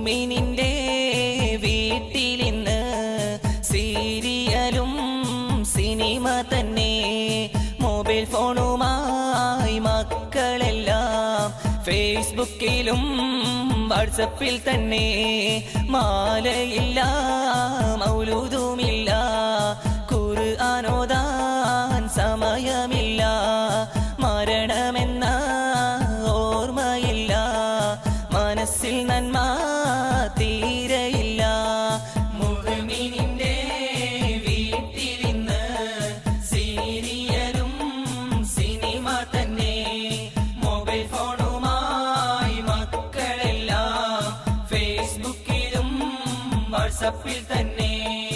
മുഹുമിനിന്റെ വീട്ടിലിന്ന് സീരിയലും cinema തന്നെ mobile ഫോണുമായി മക്കളെല്ലാം ഫേസ്ബുക്കിലും വാട്സപ്പിൽ തന്നെ മാലയില്ല മൗലൂദുമില്ല ഖുർആാനോദാൻ സമയമില്ല മരണമെന്ന ഓർമ്മയില്ല മനസ്സിൽ നന്മ തീരെയില്ല മുഹമ്മിനിന്റെ വീട്ടിലിന്ന് സീരിയലും സിനിമ തന്നെ മൊബൈൽ ഫോണുമായി മക്കളെല്ലാം ഫേസ്ബുക്കിലും വാട്സപ്പിൽ തന്നെ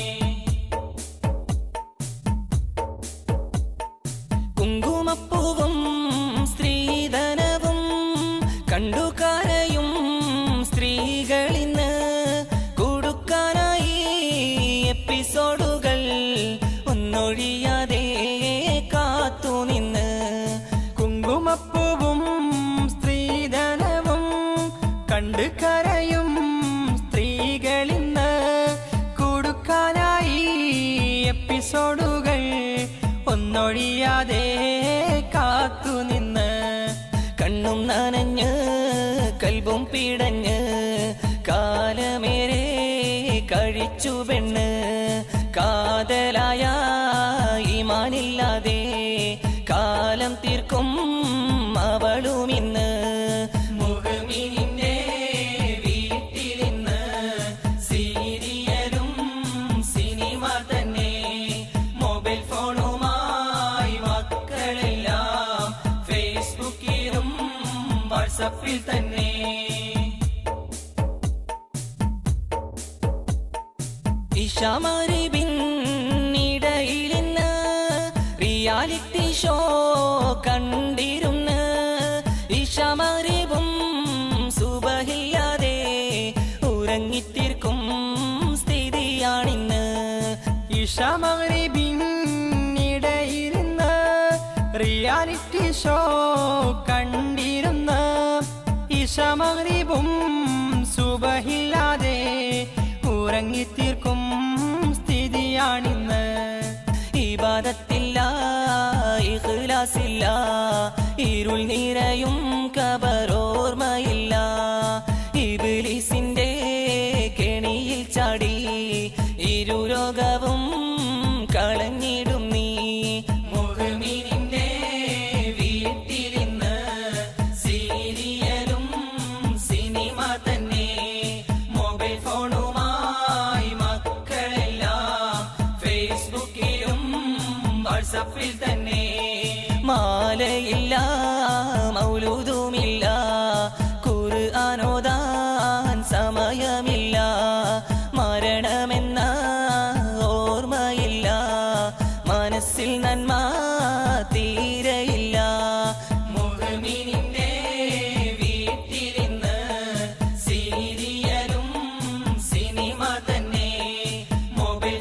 കുങ്കുമപ്പൂവും സ്ത്രീധനവും കണ്ടു കരയും സ്ത്രീകളിന്ന് കൊടുക്കാനായി എപ്പിസോഡുകൾ ഒന്നൊഴിയാതെ കാത്തുനിന്ന് കുങ്കുമപ്പൂവും സ്ത്രീധനവും കണ്ട് കരയും സ്ത്രീകളിന്ന് കൊടുക്കാനായി എപ്പിസോഡുകൾ ഒന്നൊഴിയാതെ കാത്തുനിന്ന് കണ്ണും നനഞ്ഞ് കൽബും പിടഞ്ഞ് കാലമേറെ കഴിച്ചു പെണ്ണ് കാതലായ ഈമാനില്ലാതെ കാലം തീർക്കും അവളുമിന്ന് മുഹമ്മിനിന്റെ വീട്ടിലിന്ന് സീരിയലും സിനിമ തന്നെ മൊബൈൽ ഫോണുമായി മക്കളെല്ലാം ഫേസ്ബുക്കിലും വാട്സപ്പിൽ തന്നെ ഇഷമറിവിന്നിടയിലിന്ന് റിയാലിറ്റി ഷോ കണ്ടിരുന്ന് ഇഷമറിവും സുബഹിയാതെ ഉറങ്ങിത്തീർക്കും സ്ഥിതിയാണിന്ന് ഇഷമറിബിന്നിടയിരുന്ന് റിയാലിറ്റി ഷോ കണ്ടിരുന്ന ഇഷമറിബും സുബഹില്ലാതെ ഉറങ്ങിത്തീർക്കും സ്ഥിതിയാണിന്ന് ഇബാദത്തില്ല ഇഖ്ലാസില്ല ഇരുൾ നിറയും കബറോർമ്മയില്ല ഇബിലിസിന്റെ കെണിയിൽ ചാടി ഇരുലോകവും കളഞ്ഞിടും നീ മുഹമ്മിനിന്റെ വീട്ടിലിന്ന് സീരിയലും സിനിമ തന്നെ മൊബൈൽ ഫോണുമായി മക്കളെല്ലാം ഫേസ്ബുക്കിലും വാട്സപ്പിൽ തന്നെ മാലയില്ല മൗലൂദുമില്ല ഖുർആാനോദാൻ സമയമില്ല മരണമെന്ന ഓർമ്മയില്ല മനസ്സിൽ നന്മ തീരെയില്ല മുഹമ്മിനിന്റെ വീട്ടിലിന്ന് സീരിയലും സിനിമ തന്നെ മൊബൈൽ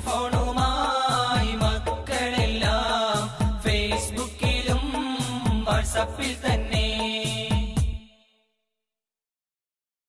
ഫോണുമായി മക്കളെല്ലാം ഫേസ്ബുക്കിലും വാട്സപ്പിൽ